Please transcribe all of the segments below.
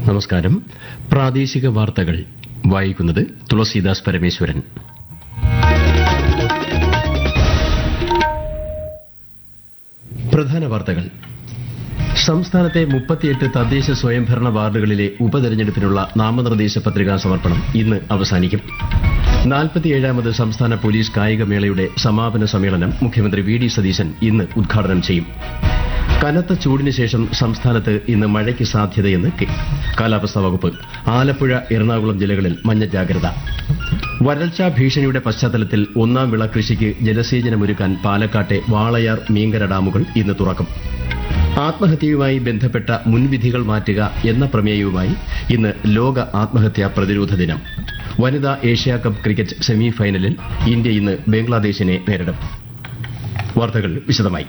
നമസ്കാരം പ്രാദേശിക വാർത്തകൾ വായിക്കുന്നത് തുളസീദാസ് പരമേശ്വരൻ പ്രധാന വാർത്തകൾ സംസ്ഥാനത്തെ മുപ്പത്തിയെട്ട് തദ്ദേശ സ്വയംഭരണ വാർഡുകളിലെ ഉപതെരഞ്ഞെടുപ്പിനുള്ള നാമനിർദ്ദേശ പത്രികാ സമർപ്പണം ഇന്ന് അവസാനിക്കും നാൽപ്പത്തിയേഴാമത് സംസ്ഥാന പോലീസ് കായികമേളയുടെ സമാപന സമ്മേളനം മുഖ്യമന്ത്രി വി ഡി സതീശൻ ഇന്ന് ഉദ്ഘാടനം ചെയ്യും കനത്ത ചൂടിന് ശേഷം സംസ്ഥാനത്ത് ഇന്ന് മഴയ്ക്ക് സാധ്യതയെന്ന് കെ- കാലാവസ്ഥാ വകുപ്പ് ആലപ്പുഴ എറണാകുളം ജില്ലകളിൽ മഞ്ഞ ജാഗ്രത വരൾച്ചാ ഭീഷണിയുടെ പശ്ചാത്തലത്തിൽ ഒന്നാം വിള കൃഷിക്ക് ജലസേചനമൊരുക്കാൻ പാലക്കാട്ടെ വാളയാർ മീങ്കര ഡാമുകൾ ഇന്ന് തുറക്കും ആത്മഹത്യയുമായി ബന്ധപ്പെട്ട മുൻവിധികൾ മാറ്റുക എന്ന പ്രമേയവുമായി ഇന്ന് ലോക ആത്മഹത്യാ പ്രതിരോധ ദിനം വനിതാ ഏഷ്യാ കപ്പ് ക്രിക്കറ്റ് സെമി ഫൈനലിൽ ഇന്ത്യ ഇന്ന് ബംഗ്ലാദേശിനെ നേരിടും വാർത്തകൾ വിശദമായി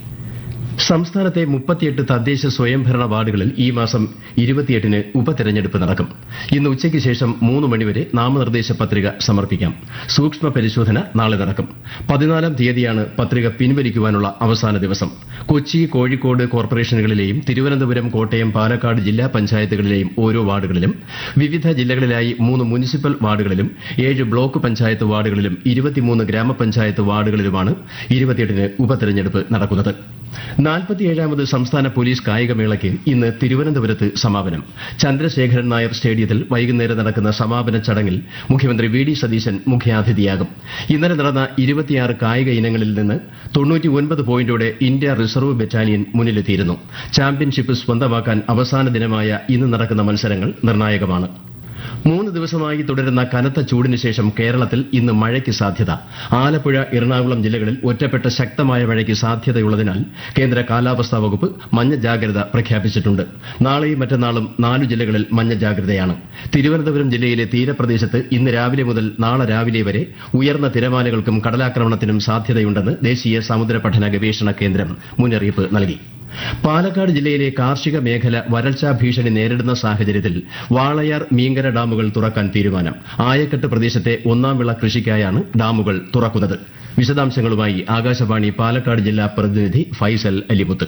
സംസ്ഥാനത്തെ മുപ്പത്തിയെട്ട് തദ്ദേശ സ്വയംഭരണ വാർഡുകളിൽ ഈ മാസം ഇരുപത്തിയെട്ടിന് ഉപതെരഞ്ഞെടുപ്പ് നടക്കും ഇന്ന് ഉച്ചയ്ക്ക് ശേഷം മൂന്ന് മണിവരെ നാമനിർദ്ദേശ പത്രിക സമർപ്പിക്കാം സൂക്ഷ്മ പരിശോധന നാളെ നടക്കും പതിനാലാം തീയതിയാണ് പത്രിക പിൻവലിക്കുവാനുള്ള അവസാന ദിവസം കൊച്ചി കോഴിക്കോട് കോർപ്പറേഷനുകളിലെയും തിരുവനന്തപുരം കോട്ടയം പാലക്കാട് ജില്ലാ പഞ്ചായത്തുകളിലെയും ഓരോ വാർഡുകളിലും വിവിധ ജില്ലകളിലായി മൂന്ന് മുനിസിപ്പൽ വാർഡുകളിലും ഏഴ് ബ്ലോക്ക് പഞ്ചായത്ത് വാർഡുകളിലും ഇരുപത്തിമൂന്ന് ഗ്രാമപഞ്ചായത്ത് വാർഡുകളിലുമാണ് ഇരുപത്തിയെട്ടിന് ഉപതെരഞ്ഞെടുപ്പ് നടക്കുന്നത് നാൽപ്പത്തിയേഴാമത് സംസ്ഥാന പോലീസ് കായികമേളയ്ക്ക് ഇന്ന് തിരുവനന്തപുരത്ത് സമാപനം ചന്ദ്രശേഖരൻ നായർ സ്റ്റേഡിയത്തിൽ വൈകുന്നേരം നടക്കുന്ന സമാപന ചടങ്ങിൽ മുഖ്യമന്ത്രി വി ഡി സതീശൻ മുഖ്യാതിഥിയാകും ഇന്നലെ നടന്ന ഇരുപത്തിയാറ് കായിക ഇനങ്ങളിൽ നിന്ന് തൊണ്ണൂറ്റിയൊൻപത് പോയിന്റോടെ ഇന്ത്യ റിസർവ് ബറ്റാലിയൻ മുന്നിലെത്തിയിരുന്നു ചാമ്പ്യൻഷിപ്പ് സ്വന്തമാക്കാൻ അവസാന ദിനമായ ഇന്ന് നടക്കുന്ന മത്സരങ്ങൾ നിർണായകമാണ് മൂന്ന് ദിവസമായി തുടരുന്ന കനത്ത ചൂടിന് ശേഷം കേരളത്തിൽ ഇന്ന് മഴയ്ക്ക് സാധ്യത ആലപ്പുഴ എറണാകുളം ജില്ലകളിൽ ഒറ്റപ്പെട്ട ശക്തമായ മഴയ്ക്ക് സാധ്യതയുള്ളതിനാൽ കേന്ദ്ര കാലാവസ്ഥാ വകുപ്പ് മഞ്ഞ ജാഗ്രത പ്രഖ്യാപിച്ചിട്ടുണ്ട് നാളെയും മറ്റന്നാളും നാലു ജില്ലകളിൽ മഞ്ഞ ജാഗ്രതയാണ് തിരുവനന്തപുരം ജില്ലയിലെ തീരപ്രദേശത്ത് ഇന്ന് രാവിലെ മുതൽ നാളെ രാവിലെ വരെ ഉയർന്ന തിരമാലകൾക്കും കടലാക്രമണത്തിനും സാധ്യതയുണ്ടെന്ന് ദേശീയ സമുദ്ര പഠന ഗവേഷണ കേന്ദ്രം മുന്നറിയിപ്പ് നൽകി പാലക്കാട് ജില്ലയിലെ കാർഷിക മേഖല വരൾച്ചാ ഭീഷണി നേരിടുന്ന സാഹചര്യത്തിൽ വാളയാർ മീങ്കര ഡാമുകൾ തുറക്കാൻ തീരുമാനം ആയക്കെട്ട് പ്രദേശത്തെ ഒന്നാം വിള കൃഷിക്കായാണ് ഡാമുകൾ തുറക്കുന്നത് വിശദാംശങ്ങളുമായി ആകാശവാണി പാലക്കാട് ജില്ലാ പ്രതിനിധി ഫൈസൽ അലിമുത്ത്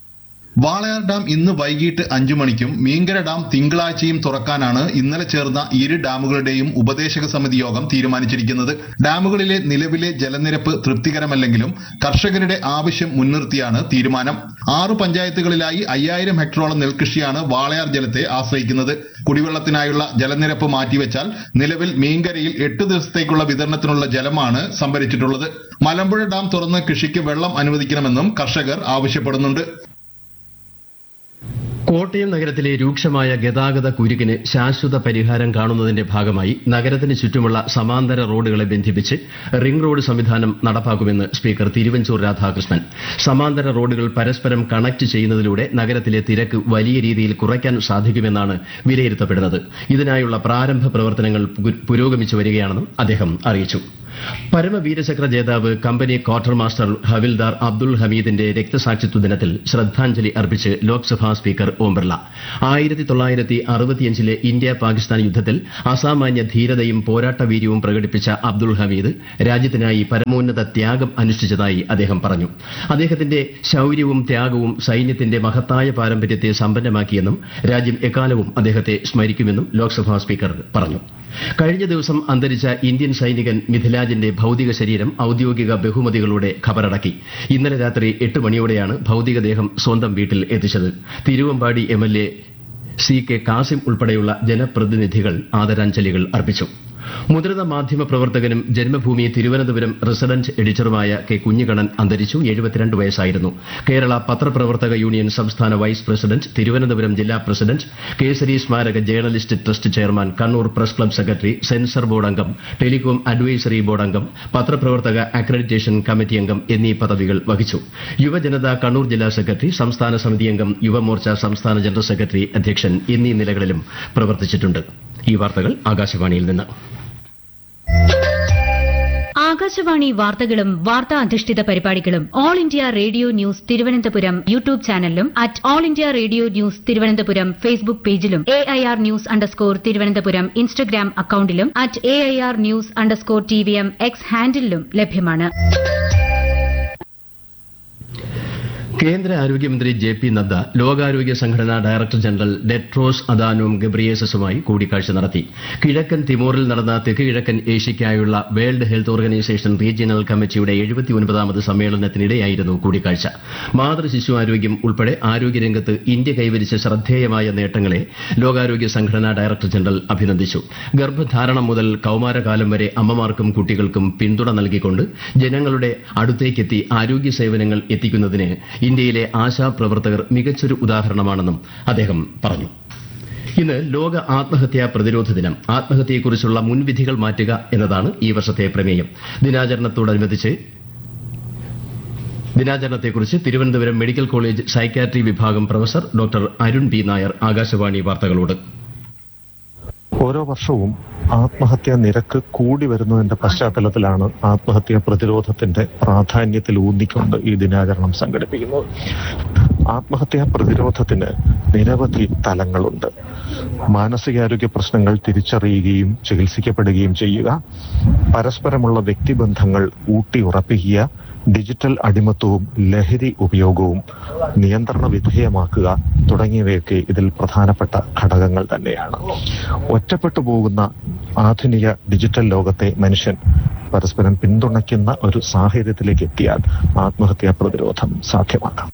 വാളയാർ ഡാം ഇന്ന് വൈകിട്ട് അഞ്ചു മണിക്കും മീങ്കര ഡാം തിങ്കളാഴ്ചയും തുറക്കാനാണ് ഇന്നലെ ചേർന്ന ഇരു ഡാമുകളുടെയും ഉപദേശക സമിതി യോഗം തീരുമാനിച്ചിരിക്കുന്നത് ഡാമുകളിലെ നിലവിലെ ജലനിരപ്പ് തൃപ്തികരമല്ലെങ്കിലും കർഷകരുടെ ആവശ്യം മുൻനിർത്തിയാണ് തീരുമാനം ആറു പഞ്ചായത്തുകളിലായി അയ്യായിരം ഹെക്ടറോളം നെൽകൃഷിയാണ് വാളയാർ ജലത്തെ ആശ്രയിക്കുന്നത് കുടിവെള്ളത്തിനായുള്ള ജലനിരപ്പ് മാറ്റിവെച്ചാൽ നിലവിൽ മീങ്കരയിൽ എട്ട് ദിവസത്തേക്കുള്ള വിതരണത്തിനുള്ള ജലമാണ് സംഭരിച്ചിട്ടുള്ളത് മലമ്പുഴ ഡാം തുറന്ന് കൃഷിക്ക് വെള്ളം അനുവദിക്കണമെന്നും കർഷകർ ആവശ്യപ്പെടുന്നുണ്ട് കോട്ടയം നഗരത്തിലെ രൂക്ഷമായ ഗതാഗത കുരുക്കിന് ശാശ്വത പരിഹാരം കാണുന്നതിന്റെ ഭാഗമായി നഗരത്തിന് ചുറ്റുമുള്ള സമാന്തര റോഡുകളെ ബന്ധിപ്പിച്ച് റിംഗ് റോഡ് സംവിധാനം നടപ്പാക്കുമെന്ന് സ്പീക്കർ തിരുവഞ്ചൂർ രാധാകൃഷ്ണൻ സമാന്തര റോഡുകൾ പരസ്പരം കണക്ട് ചെയ്യുന്നതിലൂടെ നഗരത്തിലെ തിരക്ക് വലിയ രീതിയിൽ കുറയ്ക്കാൻ സാധിക്കുമെന്നാണ് വിലയിരുത്തപ്പെടുന്നത് ഇതിനായുള്ള പ്രാരംഭ പ്രവർത്തനങ്ങൾ പു- പുരോഗമിച്ചു വരികയാണെന്നും അദ്ദേഹം അറിയിച്ചു പരമവീരചക്ര ജേതാവ് company quarter master Havildar Abdul ഹമീദിന്റെ രക്തസാക്ഷിത്വ ദിനത്തിൽ ശ്രദ്ധാഞ്ജലി അർപ്പിച്ച് ലോക്സഭാ സ്പീക്കർ ഓം ബിർള ആയിരത്തി തൊള്ളായിരത്തി അറുപത്തിയഞ്ചിലെ ഇന്ത്യ പാകിസ്ഥാൻ യുദ്ധത്തിൽ അസാമാന്യ ധീരതയും പോരാട്ടവീര്യവും പ്രകടിപ്പിച്ച അബ്ദുൾ ഹമീദ് രാജ്യത്തിനായി പരമോന്നത ത്യാഗം അനുഷ്ഠിച്ചതായി അദ്ദേഹം പറഞ്ഞു അദ്ദേഹത്തിന്റെ ശൌര്യവും ത്യാഗവും സൈന്യത്തിന്റെ മഹത്തായ പാരമ്പര്യത്തെ സമ്പന്നമാക്കിയെന്നും രാജ്യം എക്കാലവും അദ്ദേഹത്തെ സ്മരിക്കുമെന്നും ലോക്സഭാ സ്പീക്കർ പറഞ്ഞു കഴിഞ്ഞ ദിവസം അന്തരിച്ച ഇന്ത്യൻ സൈനികൻ മിഥിലാജിന്റെ ഭൌതിക ശരീരം ഔദ്യോഗിക ബഹുമതികളോടെ ഖബറടക്കി ഇന്നലെ രാത്രി എട്ട് മണിയോടെയാണ് ഭൌതികദേഹം സ്വന്തം വീട്ടിൽ എത്തിച്ചത് Thiruvambady M L A C K Kasim ഉൾപ്പെടെയുള്ള ജനപ്രതിനിധികൾ ആദരാഞ്ജലികൾ അർപ്പിച്ചു മുതിർന്ന മാധ്യമ പ്രവർത്തകനും ജന്മഭൂമി തിരുവനന്തപുരം റെസിഡന്റ് എഡിറ്ററുമായ കെ കുഞ്ഞിക്കണ്ണൻ അന്തരിച്ചു എഴുപത്തിരണ്ട് വയസ്സായിരുന്നു കേരള പത്രപ്രവർത്തക യൂണിയൻ സംസ്ഥാന വൈസ് പ്രസിഡന്റ് തിരുവനന്തപുരം ജില്ലാ പ്രസിഡന്റ് കേസരി സ്മാരക journalist trust chairman Kannur press club secretary censor board അംഗം ടെലികോം അഡ്വൈസറി ബോർഡ് അംഗം പത്രപ്രവർത്തക അക്രഡിറ്റേഷൻ കമ്മിറ്റി അംഗം എന്നീ പദവികൾ വഹിച്ചു യുവജനത കണ്ണൂർ ജില്ലാ സെക്രട്ടറി സംസ്ഥാന സമിതി അംഗം യുവമോർച്ച സംസ്ഥാന ജനറൽ സെക്രട്ടറി അധ്യക്ഷൻ എന്നീ നിലകളിലും പ്രവർത്തിച്ചിട്ടുണ്ട് ഈ വാർത്തകൾ ആകാശവാണിയിൽ നിന്ന് ആകാശവാണി വാർത്തകളും വാർത്താ അധിഷ്ഠിത പരിപാടികളും all India radio news Thiruvananthapuram YouTube ചാനലിലും at all India radio news Thiruvananthapuram Facebook പേജിലും A I R news underscore Thiruvananthapuram Instagram അക്കൌണ്ടിലും at A I R news underscore T V M X ഹാൻഡിലും ലഭ്യമാണ് കേന്ദ്ര ആരോഗ്യമന്ത്രി ജെ പി നദ്ദ ലോകാരോഗ്യ സംഘടനാ ഡയറക്ടർ ജനറൽ ഡെട്രോസ് അദാനോം ഗബ്രിയേസസുമായി കൂടിക്കാഴ്ച നടത്തി കിഴക്കൻ തിമോറിൽ നടന്ന തെക്ക് കിഴക്കൻ ഏഷ്യയ്ക്കായുള്ള വേൾഡ് ഹെൽത്ത് ഓർഗനൈസേഷൻ റീജിയണൽ കമ്മിറ്റിയുടെ എഴുപത്തിയൊൻപതാമത് സമ്മേളനത്തിനിടെയായിരുന്നു കൂടിക്കാഴ്ച മാതൃ ശിശു ആരോഗ്യം ഉൾപ്പെടെ ആരോഗ്യരംഗത്ത് ഇന്ത്യ കൈവരിച്ച ശ്രദ്ധേയമായ നേട്ടങ്ങളെ ലോകാരോഗ്യ സംഘടനാ ഡയറക്ടർ ജനറൽ അഭിനന്ദിച്ചു ഗർഭധാരണം മുതൽ കൌമാരകാലം വരെ അമ്മമാർക്കും കുട്ടികൾക്കും പിന്തുണ നൽകിക്കൊണ്ട് ജനങ്ങളുടെ അടുത്തേക്കെത്തി ആരോഗ്യ സേവനങ്ങൾ എത്തിക്കുന്നതിന് ഇന്ത്യയിലെ ആശാപ്രവർത്തകർ മികച്ചൊരു ഉദാഹരണമാണെന്നും അദ്ദേഹം പറഞ്ഞു ഇന്ന് ലോക ആത്മഹത്യാ പ്രതിരോധ ദിനം ആത്മഹത്യയെക്കുറിച്ചുള്ള മുൻവിധികൾ മാറ്റുക എന്നതാണ് ഈ വർഷത്തെ പ്രമേയം ദിനാചരണത്തോടനുബന്ധിച്ച് ദിനാചരണത്തെക്കുറിച്ച് തിരുവനന്തപുരം മെഡിക്കൽ കോളേജ് സൈക്കാട്രി വിഭാഗം professor doctor Arun P Nair Akashvani വാർത്തകളോട് ഓരോ വർഷവും ആത്മഹത്യാ നിരക്ക് കൂടി വരുന്നതിന്റെ പശ്ചാത്തലത്തിലാണ് ആത്മഹത്യാ പ്രതിരോധത്തിന്റെ പ്രാധാന്യത്തിൽ ഊന്നിക്കൊണ്ട് ഈ ദിനാചരണം സംഘടിപ്പിക്കുന്നത് ആത്മഹത്യാ പ്രതിരോധത്തിന് നിരവധി തലങ്ങളുണ്ട് മാനസികാരോഗ്യ പ്രശ്നങ്ങൾ തിരിച്ചറിയുകയും ചികിത്സിക്കപ്പെടുകയും ചെയ്യുക പരസ്പരമുള്ള വ്യക്തിബന്ധങ്ങൾ ഊട്ടിയുറപ്പിക്കുക ഡിജിറ്റൽ അടിമത്വവും ലഹരി ഉപയോഗവും നിയന്ത്രണ വിധേയമാക്കുക തുടങ്ങിയവയൊക്കെ ഇതിൽ പ്രധാനപ്പെട്ട ഘടകങ്ങൾ തന്നെയാണ് ഒറ്റപ്പെട്ടു പോകുന്ന ആധുനിക ഡിജിറ്റൽ ലോകത്തെ മനുഷ്യൻ പരസ്പരം പിന്തുണയ്ക്കുന്ന ഒരു സാഹചര്യത്തിലേക്ക് എത്തിയാൽ ആത്മഹത്യാ പ്രതിരോധം സാധ്യമാക്കാം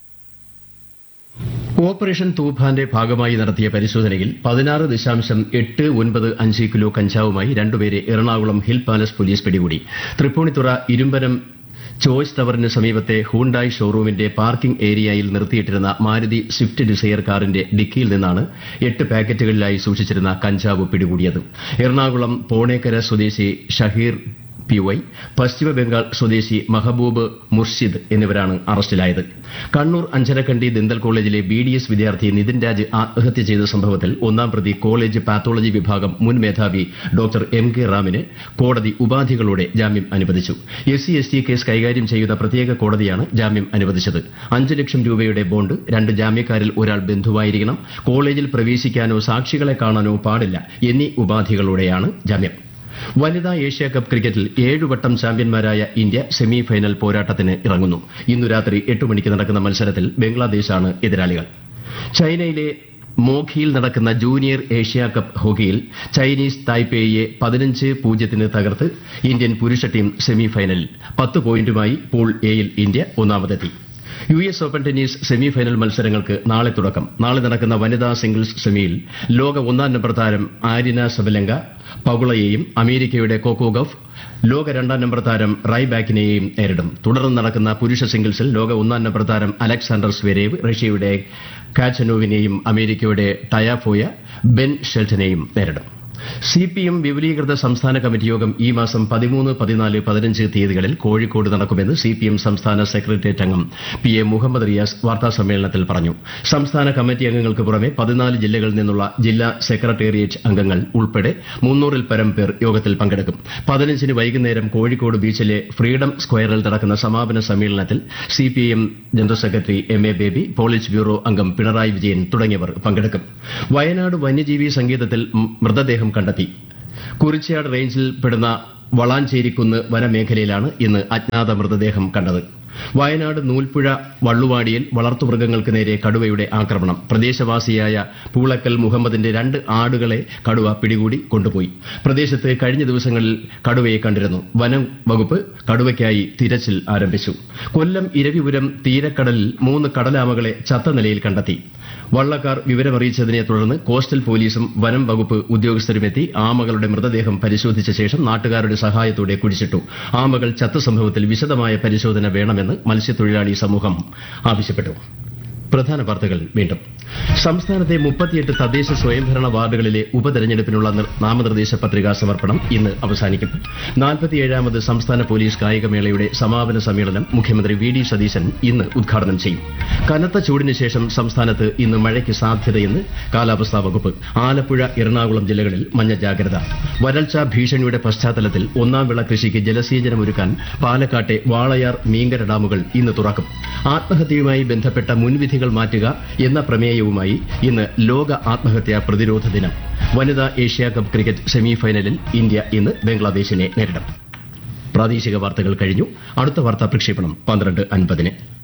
ഓപ്പറേഷൻ തൂഫാന്റെ ഭാഗമായി നടത്തിയ പരിശോധനയിൽ പതിനാറ് ദശാംശം എട്ട് ഒൻപത് അഞ്ച് കിലോ കഞ്ചാവുമായി രണ്ടുപേരെ എറണാകുളം ഹിൽ പാലസ് പോലീസ് പിടികൂടി തൃപ്പൂണിത്തുറ ഇരുമ്പനം ചോയ്സ് ടവറിന് സമീപത്തെ ഹൂണ്ടായ് ഷോറൂമിന്റെ പാർക്കിംഗ് ഏരിയയിൽ നിർത്തിയിട്ടിരുന്ന മാരുതി സ്വിഫ്റ്റ് ഡിസയർ കാറിന്റെ ഡിക്കിയിൽ നിന്നാണ് എട്ട് പാക്കറ്റുകളിലായി സൂക്ഷിച്ചിരുന്ന കഞ്ചാവ് പിടികൂടിയത് എറണാകുളം പോണേക്കര സ്വദേശി ഷഹീർ പി വൈ പശ്ചിമ ബംഗാൾ സ്വദേശി മഹബൂബ് മുർഷിദ് എന്നിവരാണ് അറസ്റ്റിലായത് കണ്ണൂർ അഞ്ചരക്കണ്ടി ദന്തൽ കോളേജിലെ ബി ഡി എസ് വിദ്യാർത്ഥി നിതിൻ രാജ് ആത്മഹത്യ ചെയ്ത സംഭവത്തിൽ ഒന്നാം പ്രതി കോളേജ് പാത്തോളജി വിഭാഗം മുൻ മേധാവി ഡോക്ടർ എം കെ റാമിന് കോടതി ഉപാധികളോടെ ജാമ്യം അനുവദിച്ചു S C S T case കൈകാര്യം ചെയ്യുന്ന പ്രത്യേക കോടതിയാണ് ജാമ്യം അനുവദിച്ചത് അഞ്ച് ലക്ഷം രൂപയുടെ ബോണ്ട് രണ്ട് ജാമ്യക്കാരിൽ ഒരാൾ ബന്ധുവായിരിക്കണം കോളേജിൽ പ്രവേശിക്കാനോ സാക്ഷികളെ കാണാനോ പാടില്ല എന്നീ ഉപാധികളോടെയാണ് ജാമ്യം വനിതാ ഏഷ്യ കപ്പ് ക്രിക്കറ്റിൽ ഏഴുവട്ടം ചാമ്പ്യന്മാരായ ഇന്ത്യ സെമി ഫൈനൽ പോരാട്ടത്തിന് ഇറങ്ങുന്നു ഇന്നു രാത്രി എട്ട് മണിക്ക് നടക്കുന്ന മത്സരത്തിൽ ബംഗ്ലാദേശാണ് എതിരാളികൾ ചൈനയിലെ മോഖിയിൽ നടക്കുന്ന ജൂനിയർ ഏഷ്യ കപ്പ് ഹോക്കിയിൽ ചൈനീസ് തായ്പേയിയെ പതിനഞ്ച് പൂജ്യത്തിന് തകർത്ത് ഇന്ത്യൻ പുരുഷ ടീം സെമി ഫൈനലിൽ പത്ത് പോയിന്റുമായി പൂൾ എയിൽ ഇന്ത്യ ഒന്നാമതെത്തി U S open tennis semi final മത്സരങ്ങൾക്ക് നാളെ തുടക്കം നാളെ നടക്കുന്ന വനിതാ സിംഗിൾസ് സെമിയിൽ ലോക ഒന്നാം നമ്പർ താരം ആര്യന സബലങ്ക പകുളയെയും അമേരിക്കയുടെ കോക്കോ ഗഫ് ലോക രണ്ടാം നമ്പർ താരം റൈബാക്കിനെയും നേരിടും തുടർന്ന് നടക്കുന്ന പുരുഷ സിംഗിൾസിൽ ലോക ഒന്നാം നമ്പർ താരം അലക്സാണ്ടർ സ്വരേവ് റഷ്യയുടെ കാച്ചനോവിനെയും അമേരിക്കയുടെ ടയാഫോയ ബെൻ ഷെൽറ്റനെയും നേരിടും സി പി എം വിപുലീകൃത സംസ്ഥാന കമ്മിറ്റി യോഗം ഈ മാസം പതിമൂന്ന് പതിനാല് പതിനഞ്ച് തീയതികളിൽ കോഴിക്കോട് നടക്കുമെന്ന് സി പി എം സംസ്ഥാന സെക്രട്ടേറിയറ്റ് അംഗം പി എ മുഹമ്മദ് റിയാസ് വാർത്താസമ്മേളനത്തിൽ പറഞ്ഞു സംസ്ഥാന കമ്മിറ്റി അംഗങ്ങൾക്ക് പുറമെ പതിനാല് ജില്ലകളിൽ നിന്നുള്ള ജില്ലാ സെക്രട്ടേറിയറ്റ് അംഗങ്ങൾ ഉൾപ്പെടെ മുന്നൂറിൽ പരം പേർ യോഗത്തിൽ പങ്കെടുക്കും പതിനഞ്ചിന് വൈകുന്നേരം കോഴിക്കോട് ബീച്ചിലെ ഫ്രീഡം സ്ക്വയറിൽ നടക്കുന്ന സമാപന സമ്മേളനത്തിൽ C P M general secretary M A Baby politburo അംഗം പിണറായി വിജയൻ തുടങ്ങിയവർ പങ്കെടുക്കും വയനാട് വന്യജീവി സങ്കേതത്തിൽ മൃതദേഹം കണ്ടെത്തി കുറിച്യാട് റേഞ്ചിൽ പെടുന്ന വളാഞ്ചേരിക്കുന്ന് വനമേഖലയിലാണ് ഇന്ന് അജ്ഞാത മൃതദേഹം കണ്ടത് വയനാട് നൂൽപ്പുഴ വള്ളുവാടിയിൽ വളർത്തുമൃഗങ്ങൾക്ക് നേരെ കടുവയുടെ ആക്രമണം പ്രദേശവാസിയായ പൂളക്കൽ മുഹമ്മദിന്റെ രണ്ട് ആടുകളെ കടുവ പിടികൂടി കൊണ്ടുപോയി പ്രദേശത്ത് കഴിഞ്ഞ ദിവസങ്ങളിൽ കടുവയെ കണ്ടിരുന്നു വനം വകുപ്പ് കടുവയ്ക്കായി തിരച്ചിൽ ആരംഭിച്ചു കൊല്ലം ഇരവിപുരം തീരക്കടലിൽ മൂന്ന് കടലാമകളെ ചത്ത നിലയിൽ കണ്ടെത്തി വള്ളക്കാർ വിവരമറിയിച്ചതിനെ തുടർന്ന് കോസ്റ്റൽ പോലീസും വനം വകുപ്പ് ഉദ്യോഗസ്ഥരുമെത്തി ആമകളുടെ മൃതദേഹം പരിശോധിച്ച ശേഷം നാട്ടുകാരുടെ സഹായത്തോടെ കുഴിച്ചിട്ടു ആമകൾ ചത്ത സംഭവത്തിൽ വിശദമായ പരിശോധന വേണമെന്ന് മത്സ്യത്തൊഴിലാളി സമൂഹം ആവശ്യപ്പെട്ടു പ്രധാന വാർത്തകൾ വീണ്ടും സംസ്ഥാനത്തെ മുപ്പത്തിയെട്ട് തദ്ദേശ സ്വയംഭരണ വാർഡുകളിലെ ഉപതെരഞ്ഞെടുപ്പിനുള്ള നിർ- നാമനിർദ്ദേശ പത്രികാ സമർപ്പണം ഇന്ന് അവസാനിക്കും നാൽപ്പത്തിയേഴാമത് സംസ്ഥാന പോലീസ് കായികമേളയുടെ സമാപന സമ്മേളനം മുഖ്യമന്ത്രി വി ഡി സതീശൻ ഇന്ന് ഉദ്ഘാടനം ചെയ്യും കനത്ത ചൂടിന് ശേഷം സംസ്ഥാനത്ത് ഇന്ന് മഴയ്ക്ക് സാധ്യതയെന്ന് കാലാവസ്ഥാ വകുപ്പ് ആലപ്പുഴ എറണാകുളം ജില്ലകളിൽ മഞ്ഞ ജാഗ്രത വരൾച്ച ഭീഷണിയുടെ പശ്ചാത്തലത്തിൽ ഒന്നാം വിള കൃഷിക്ക് ജലസേചനമൊരുക്കാൻ പാലക്കാട്ടെ വാളയാർ മീങ്കര ഡാമുകൾ ഇന്ന് തുറക്കും ആത്മഹത്യയുമായി ബന്ധപ്പെട്ട മുൻവിധികൾ മാറ്റുക എന്ന പ്രമേയവുമായി ഇന്ന് ലോക ആത്മഹത്യാ പ്രതിരോധ ദിനം വനിതാ ഏഷ്യ കപ്പ് ക്രിക്കറ്റ് സെമി ഫൈനലിൽ ഇന്ത്യ ഇന്ന് ബംഗ്ലാദേശിനെ നേരിടും പ്രാദേശിക വാർത്തകൾ കഴിഞ്ഞു അടുത്ത വാർത്താ പ്രക്ഷേപണം പന്ത്രണ്ട് അൻപതിന്